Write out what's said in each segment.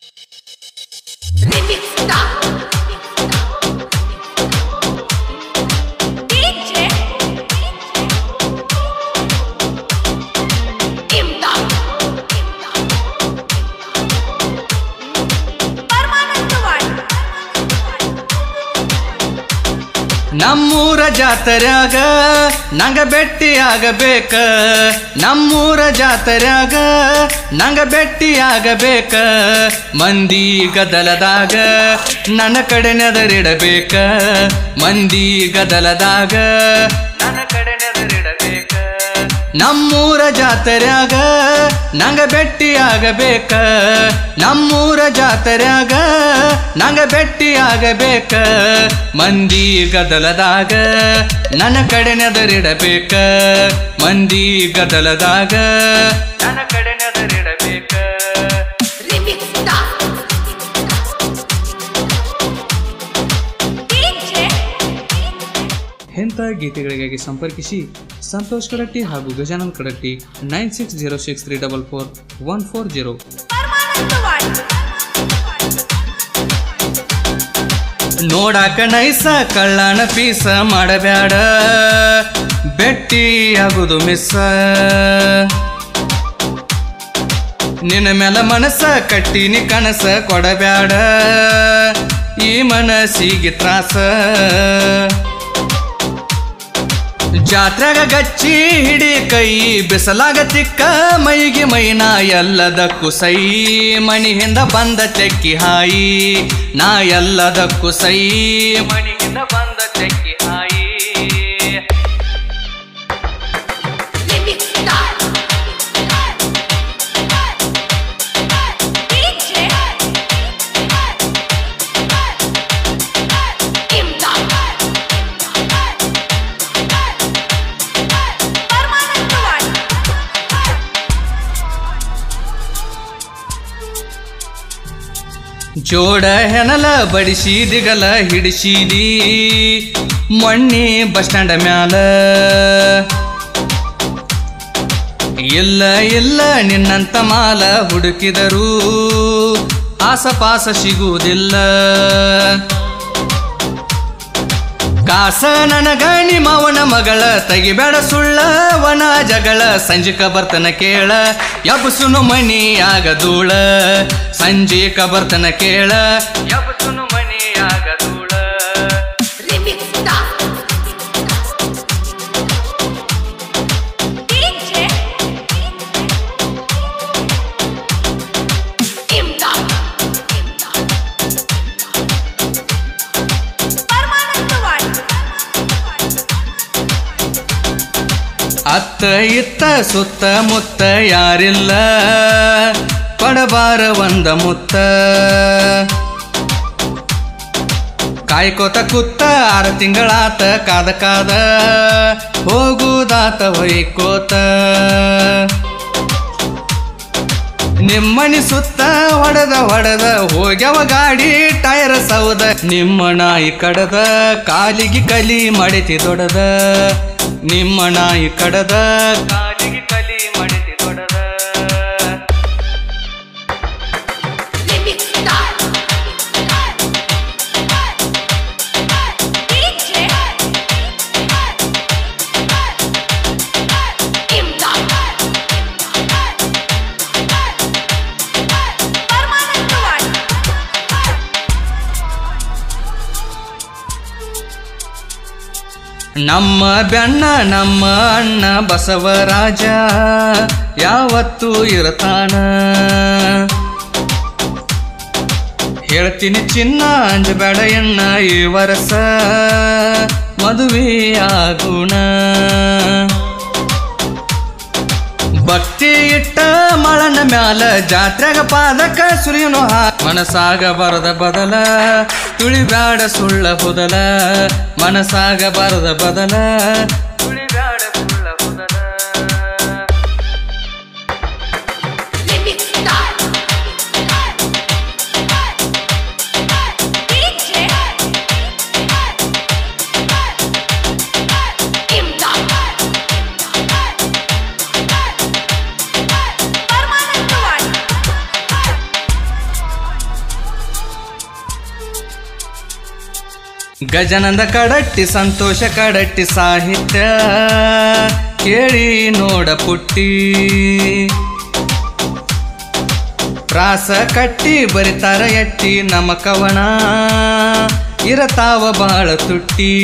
Remix Star. DJ. Imdad. Paramanandawadi ನಮ್ಮೂರ ಜಾತರ್ಯಾಗ ನಂಗ ಭೆಟ್ಟಿಯಾಗಬೇಕ ನಮ್ಮೂರ ಜಾತರ್ಯಾಗ ನಂಗ ಭೆಟ್ಟಿಯಾಗಬೇಕ ಮಂದಿ ಗದಲದಾಗ ನನ್ನ ಕಡೆ ನೆದರಿಡಬೇಕ ಮಂದಿ ಗದಲದಾಗ ನನ್ನ ಕಡೆ ನೆದರಿಡಬೇಕ ನಮ್ಮೂರ ಜಾತರ್ಯಾಗ ನಂಗ ಭೆಟ್ಟಿಯಾಗಬೇಕ ನಮ್ಮೂರ ಜಾತರ್ಯಾಗ ನಂಗ ಭೆಟ್ಟಿಯಾಗಬೇಕ ಮಂದಿ ಗದಲದಾಗ ನನ್ನ ಕಡೆ ನೆದರಿಡಬೇಕ ಮಂದಿ ಗದಲದಾಗ ನನ್ನ ಕಡೆ ನೆದರಿಡಬೇಕ Remix Star. DJ. ಇಂಥ ಗೀತೆಗಳಿಗಾಗಿ ಸಂಪರ್ಕಿಸಿ ಸಂತೋಷ್ ಕಡಟ್ಟಿ ಹಾಗೂ Gajanan Kadatti nine six zero six three double four one four zero Paramanandawadi ನೋಡಾಕ ನೈಸ ಕಳ್ಳನ ಪೀಸ ಮಾಡಬ್ಯಾಡ ಬೆಟ್ಟಿ ಆಗುದು ಮಿಸ್ಸ ನಿನ್ನ ಮೇಲ ಮನಸ್ಸ ಕಟ್ಟಿನಿ ಕನಸ ಕೊಡಬ್ಯಾಡ ಈ ಮನಸ್ಸಿಗೆ ತ್ರಾಸ ಜಾತ್ರೆಗ ಗಚ್ಚಿ ಹಿಡಿ ಕೈ ಬಿಸಲಾಗ ತಿಕ್ಕ ಮೈಗೆ ಮೈನಾ ಎಲ್ಲದಕ್ಕೂ ಸೈ ಮಣಿಯಿಂದ ಬಂದ ತೆಕ್ಕಿ ಹಾಯಿ ನಾ ಎಲ್ಲದಕ್ಕೂ ಸೈ ಮಣಿಯಿಂದ ಬಂದ ತೆಕ್ಕಿ ಹಾಯಿ Remix Star. DJ. Imdad. Paramanandawadi ಜೋಡ ಹೆಣಲ ಬಡಿಸಿದಿಗಲ ಹಿಡಿಸಿದಿ ಮೊಣ್ಣಿ ಬಸ್ ಸ್ಟ್ಯಾಂಡ್ ಮ್ಯಾಲ ಇಲ್ಲ ಇಲ್ಲ ನಿನ್ನಂತ ಮಾಲ ಹುಡುಕಿದರು ಆಸಪಾಸ ಸಿಗುವುದಿಲ್ಲ ಕಾಸ ನನಗ ನಿಮ್ಮವನ ಮಗಳ ತೆಗಿಬೇಡ ಸುಳ್ಳ ವನ ಜಗಳ ಸಂಜಿಕ ಬರ್ತನ ಕೇಳ ಯಬಸುನು ಮನಿಯಾಗದೂಳ ಸಂಜಿಕ ಬರ್ತನ ಕೇಳ ಯಬಸುನು ಮನಿಯಾಗದೂಳ Remix Star. DJ. Imdad. Paramanandawadi ಅತ್ತ ಇತ್ತ ಸುತ್ತ ಮುತ್ತ ಯಾರಿಲ್ಲ ಪಡಬಾರ ಒಂದ ಮುತ್ತ ಕಾಯ್ಕೋತ ಕುತ್ತ ಆರು ತಿಂಗಳಾತ ಕಾದ ಕಾದ ಹೋಗುದಾತ ಹೊಯ್ಕೋತ ನಿಮ್ಮನಿ ಸುತ್ತ ಹೊಡೆದ ಹೊಡೆದ ಹೋಗ್ಯವ ಗಾಡಿ ಟೈರ್ ಸೌದ ನಿಮ್ಮ ನಾಯಿ ಕಡದ ಕಾಲಿಗೆ ಕಲಿ ಮಡಿತಿ ದೊಡದ ನಿಮ್ಮ ನಾಯಿ ಕಡದ ಕಾಲಿಗೆ ಕಲಿ ಮಡಿತಿ ದೊಡದ Remix Star. DJ. Imdad. Paramanandawadi ನಮ್ಮ ಬೆಣ್ಣ ನಮ್ಮ ಅಣ್ಣ ಬಸವರಾಜ ಯಾವತ್ತೂ ಇರತಾನ ಹೇಳ್ತೀನಿ ಚಿನ್ನ ಅಂಜಬೇಡ ಎಣ್ಣ ಈ ವರಸ ಮದುವೆ ಆಗುಣ ಭಕ್ತಿ ಇಟ್ಟ ಮಳನ ಮ್ಯಾಲ ಜಾತ್ರೆಗ ಪಾದಕ ಸುರಿಯುನು ಹಾ ಮನಸಾಗ ಬರದ ಬದಲ ತುಳಿಬ್ಯಾಡ ಸುಳ್ಳ ಹುದಲ ಮನಸಾಗ ಬರದ ಬದಲ ತುಳಿಬ್ಯಾಡ ಸುಳ್ಳ ಹುದಲ Remix Star. DJ. Imdad. Paramanandawadi ಗಜನಂದ ಕಡಟ್ಟಿ ಸಂತೋಷ ಕಡಟ್ಟಿ ಸಾಹಿತ್ಯ ಕೇಳಿ ನೋಡ ಪುಟ್ಟಿ ಪ್ರಾಸ ಕಟ್ಟಿ ಬರಿತಾರ ಎಟ್ಟಿ ನಮ್ಮ ಕವನ ಇರತಾವ ಬಾಳ ತುಟ್ಟಿ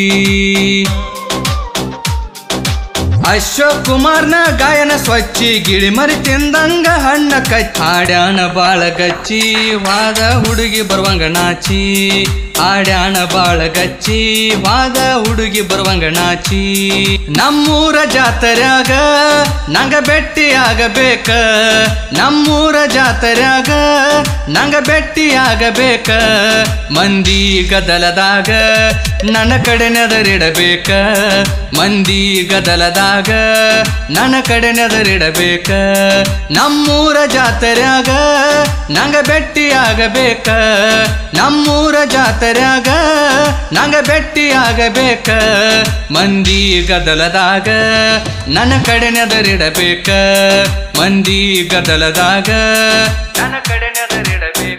ಅಶೋಕ್ ಕುಮಾರ್ನ ಗಾಯನ ಸ್ವಚ್ಛಿ ಗಿಳಿ ಮರಿ ತಿಂದಂಗ ಹಣ್ಣ ಕಚ್ಚಿ ಹಾಡ್ಯಾಣ ಬಾಳ ಗಚ್ಚಿ ವಾದ ಹುಡುಗಿ ಬರುವಂಗ ನಾಚಿ ಹಾಡ್ಯಾಣ ಬಾಳ ಗಚ್ಚಿ ವಾದ ಹುಡುಗಿ ಬರುವಂಗ ನಾಚಿ ನಮ್ಮೂರ ಜಾತರ್ಯಾಗ ನಂಗ ಭೆಟ್ಟಿ ಆಗಬೇಕ ನಮ್ಮೂರ ಜಾತರ್ಯಾಗ ನಂಗ ಭೆಟ್ಟಿ ಆಗಬೇಕ ಮಂದಿ ಗದಲದಾಗ ನನ್ನ ಕಡೆ ನೆದರಿಡಬೇಕ ಮಂದಿ ಗದಲದಾಗ ನನ್ನ ಕಡೆ ನೆದರಿಡಬೇಕ ನಮ್ಮೂರ ಜಾತರ್ಯಾಗ ನಂಗ ಭೆಟ್ಟಿ ಆಗಬೇಕ ನಮ್ಮೂರ ಜಾತರ್ಯಾಗ ನಂಗ ಭೆಟ್ಟಿ ಆಗಬೇಕ ಮಂದಿ ಗದಲದಾಗ ನನ್ನ ಕಡೆ ನೆದರಿಡಬೇಕ ಮಂದಿ ಗದಲದಾಗ ನನ್ನ ಕಡೆ ನೆದರಿಡಬೇಕ